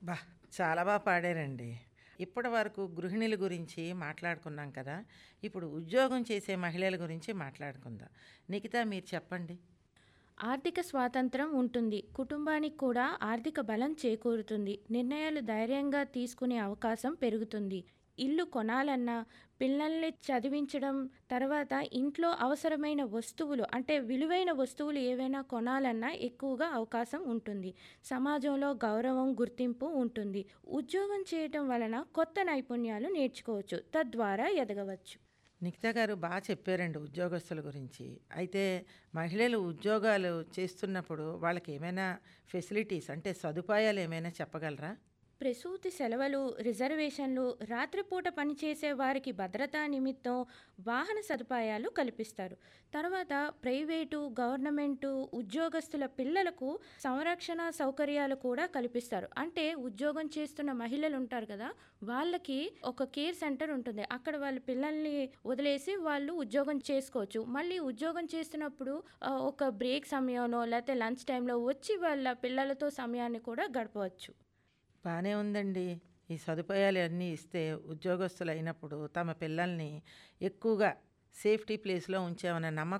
బా చాలా బాగా పాడారండి ఇప్పటి వరకు గృహిణుల గురించి మాట్లాడుకున్నాం కదా ఇప్పుడు ఉద్యోగం చేసే మహిళల గురించి మాట్లాడుకుందాం నిఖిత మీరు చెప్పండి ఆర్థిక స్వాతంత్రం ఉంటుంది కుటుంబానికి కూడా ఆర్థిక బలం చేకూరుతుంది నిర్ణయాలు ధైర్యంగా తీసుకునే అవకాశం పెరుగుతుంది ఇల్లు కొనాలన్నా పిల్లల్ని చదివించడం తర్వాత ఇంట్లో అవసరమైన వస్తువులు అంటే విలువైన వస్తువులు ఏవైనా కొనాలన్నా ఎక్కువగా అవకాశం ఉంటుంది సమాజంలో గౌరవం గుర్తింపు ఉంటుంది ఉద్యోగం చేయటం వలన కొత్త నైపుణ్యాలు నేర్చుకోవచ్చు తద్వారా ఎదగవచ్చు నిఖిత గారు బాగా చెప్పారండి ఉద్యోగస్తుల గురించి అయితే మహిళలు ఉద్యోగాలు చేస్తున్నప్పుడు వాళ్ళకి ఏమైనా ఫెసిలిటీస్ అంటే సదుపాయాలు ఏమైనా చెప్పగలరా ప్రసూతి సెలవులు రిజర్వేషన్లు రాత్రిపూట పనిచేసే వారికి భద్రతా నిమిత్తం వాహన సదుపాయాలు కల్పిస్తారు తర్వాత ప్రైవేటు గవర్నమెంటు ఉద్యోగస్తుల పిల్లలకు సంరక్షణ సౌకర్యాలు కూడా కల్పిస్తారు అంటే ఉద్యోగం చేస్తున్న మహిళలు ఉంటారు కదా వాళ్ళకి ఒక కేర్ సెంటర్ ఉంటుంది అక్కడ వాళ్ళ పిల్లల్ని వదిలేసి వాళ్ళు ఉద్యోగం చేసుకోవచ్చు మళ్ళీ ఉద్యోగం చేస్తున్నప్పుడు ఆ, ఒక బ్రేక్ సమయంలో లేకపోతే లంచ్ టైంలో వచ్చి వాళ్ళ పిల్లలతో సమయాన్ని కూడా గడపవచ్చు బాగానే ఉందండి ఈ సదుపాయాలు అన్నీ ఇస్తే ఉద్యోగస్తులు అయినప్పుడు తమ పిల్లల్ని ఎక్కువగా సేఫ్టీ ప్లేస్లో ఉంచామన్న నమ్మకం